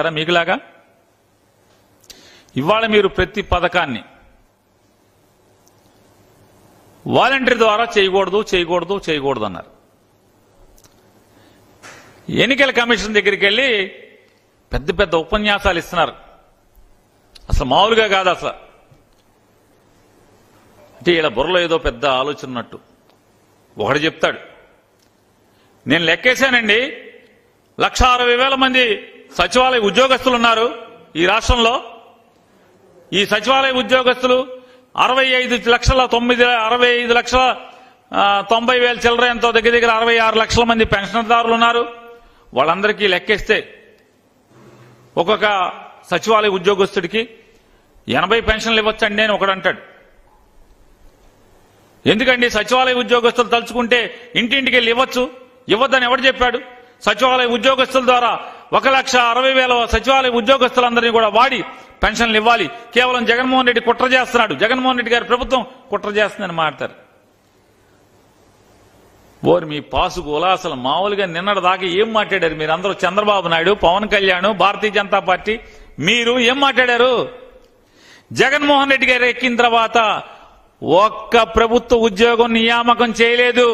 మీకులాగా ఇవాళ మీరు ప్రతి పథకాన్ని వాలంటీర్ ద్వారా చేయకూడదు చేయకూడదు చేయకూడదు అన్నారు ఎన్నికల కమిషన్ దగ్గరికి వెళ్ళి పెద్ద పెద్ద ఉపన్యాసాలు ఇస్తున్నారు అసలు మామూలుగా కాదు అసలు అంటే ఇలా బుర్రలో ఏదో పెద్ద ఆలోచన ఉన్నట్టు ఒకడు చెప్తాడు నేను లెక్కేశానండి లక్ష అరవై వేల మంది సచివాలయ ఉద్యోగస్తులు ఉన్నారు ఈ రాష్ట్రంలో ఈ సచివాలయ ఉద్యోగస్తులు అరవై ఐదు లక్షల తొమ్మిది అరవై ఐదు లక్షల ఆ, తొంభై వేల చిల్లర ఎంతో దగ్గర దగ్గర అరవై ఆరు లక్షల మంది పెన్షన్దారులు ఉన్నారు వాళ్ళందరికీ లెక్కేస్తే ఒక్కొక్క సచివాలయ ఉద్యోగస్తుడికి ఎనభై పెన్షన్లు ఇవ్వచ్చండి అని ఒకడు అంటాడు ఎందుకండి సచివాలయ ఉద్యోగస్తులు తలుచుకుంటే ఇంటింటికి వెళ్ళి ఇవ్వచ్చు ఇవ్వద్దని ఎవడు చెప్పాడు సచివాలయ ఉద్యోగస్తుల ద్వారా ఒక లక్ష అరవై వేల సచివాలయ ఉద్యోగస్తులందరినీ కూడా వాడి పెన్షన్లు ఇవ్వాలి కేవలం జగన్మోహన్ రెడ్డి కుట్ర చేస్తున్నాడు జగన్మోహన్ రెడ్డి గారి ప్రభుత్వం కుట్ర చేస్తుందని మాట్లాడతారు ఓరి మీ పాసుగోలా అసలు మామూలుగా నిన్నటి దాకా ఏం మాట్లాడారు మీరు అందరూ చంద్రబాబు నాయుడు పవన్ కళ్యాణ్ భారతీయ జనతా పార్టీ మీరు ఏం మాట్లాడారు జగన్మోహన్ రెడ్డి గారు ఎక్కిన తర్వాత ఒక్క ప్రభుత్వ ఉద్యోగం నియామకం చేయలేదు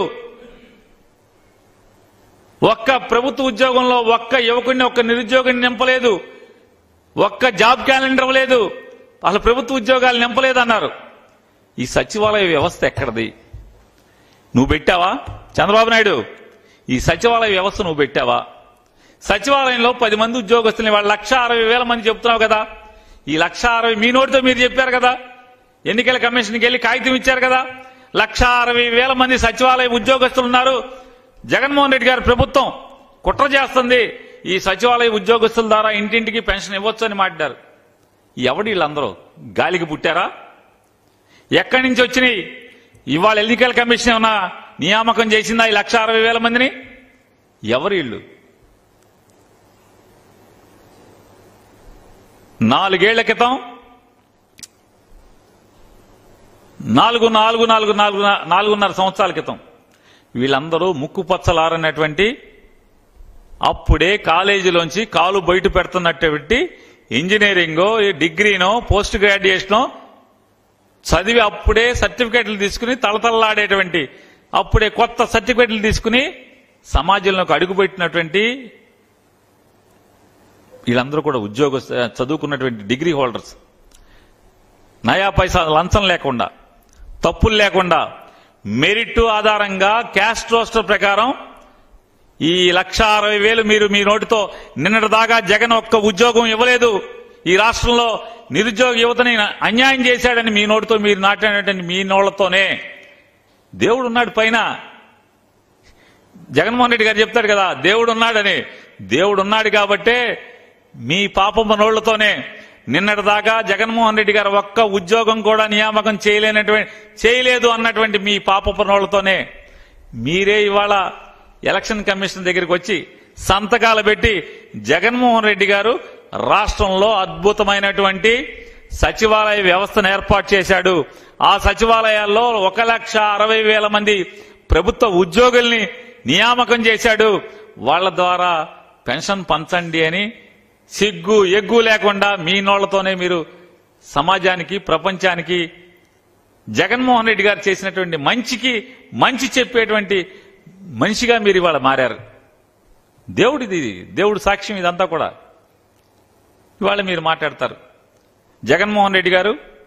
ఒక్క ప్రభుత్వ ఉద్యోగంలో ఒక్క యువకుడిని ఒక్క నిరుద్యోగిని నింపలేదు ఒక్క జాబ్ క్యాలెండర్ ఇవ్వలేదు అసలు ప్రభుత్వ ఉద్యోగాలు నింపలేదు అన్నారు ఈ సచివాలయ వ్యవస్థ ఎక్కడది నువ్వు పెట్టావా చంద్రబాబు నాయుడు ఈ సచివాలయ వ్యవస్థ నువ్వు పెట్టావా సచివాలయంలో పది మంది ఉద్యోగస్తుల్ని వాళ్ళు లక్ష అరవై వేల మంది చెప్తున్నావు కదా ఈ లక్ష అరవై మీ నోటితో మీరు చెప్పారు కదా ఎన్నికల కమిషన్కి వెళ్ళి కాగితం ఇచ్చారు కదా లక్ష అరవై వేల మంది సచివాలయ ఉద్యోగస్తులు ఉన్నారు జగన్మోహన్ రెడ్డి గారి ప్రభుత్వం కుట్ర చేస్తుంది ఈ సచివాలయ ఉద్యోగస్తుల ద్వారా ఇంటింటికి పెన్షన్ ఇవ్వచ్చు అని మాట్లాడారు ఎవడు వీళ్ళందరూ గాలికి పుట్టారా ఎక్కడి నుంచి వచ్చినాయి ఇవాళ ఎన్నికల కమిషన్ ఏమన్నా నియామకం చేసిందా ఈ లక్ష అరవై వేల మందిని ఎవరు వీళ్ళు నాలుగేళ్ల క్రితం నాలుగు నాలుగు నాలుగు నాలుగు నాలుగున్నర సంవత్సరాల క్రితం వీళ్ళందరూ ముక్కు పచ్చలారనటువంటి అప్పుడే కాలేజీలోంచి కాలు బయట పెడుతున్నటువంటి ఇంజనీరింగో డిగ్రీనో పోస్ట్ గ్రాడ్యుయేషనో చదివి అప్పుడే సర్టిఫికెట్లు తీసుకుని తలతల్లాడేటువంటి అప్పుడే కొత్త సర్టిఫికెట్లు తీసుకుని సమాజంలోకి అడుగుపెట్టినటువంటి వీళ్ళందరూ కూడా ఉద్యోగ చదువుకున్నటువంటి డిగ్రీ హోల్డర్స్ నయా పైసా లంచం లేకుండా తప్పులు లేకుండా మెరిట్ ఆధారంగా క్యాస్ట్ రోస్టర్ ప్రకారం ఈ లక్ష అరవై వేలు మీరు మీ నోటితో నిన్నటి దాకా జగన్ ఒక్క ఉద్యోగం ఇవ్వలేదు ఈ రాష్ట్రంలో నిరుద్యోగ యువతని అన్యాయం చేశాడని మీ నోటితో మీరు నాటినటువంటి మీ నోళ్లతోనే దేవుడు ఉన్నాడు పైన జగన్మోహన్ రెడ్డి గారు చెప్తాడు కదా దేవుడు ఉన్నాడని దేవుడు ఉన్నాడు కాబట్టే మీ పాపమ్మ నోళ్లతోనే నిన్నటి దాకా జగన్మోహన్ రెడ్డి గారు ఒక్క ఉద్యోగం కూడా నియామకం చేయలేనటువంటి చేయలేదు అన్నటువంటి మీ పాపపు నోళ్లతోనే మీరే ఇవాళ ఎలక్షన్ కమిషన్ దగ్గరికి వచ్చి సంతకాలు పెట్టి జగన్మోహన్ రెడ్డి గారు రాష్ట్రంలో అద్భుతమైనటువంటి సచివాలయ వ్యవస్థను ఏర్పాటు చేశాడు ఆ సచివాలయాల్లో ఒక లక్ష అరవై వేల మంది ప్రభుత్వ ఉద్యోగుల్ని నియామకం చేశాడు వాళ్ళ ద్వారా పెన్షన్ పంచండి అని సిగ్గు ఎగ్గు లేకుండా మీ నోళ్లతోనే మీరు సమాజానికి ప్రపంచానికి జగన్మోహన్ రెడ్డి గారు చేసినటువంటి మంచికి మంచి చెప్పేటువంటి మనిషిగా మీరు ఇవాళ మారారు దేవుడిది ఇది దేవుడు సాక్ష్యం ఇదంతా కూడా ఇవాళ మీరు మాట్లాడతారు జగన్మోహన్ రెడ్డి గారు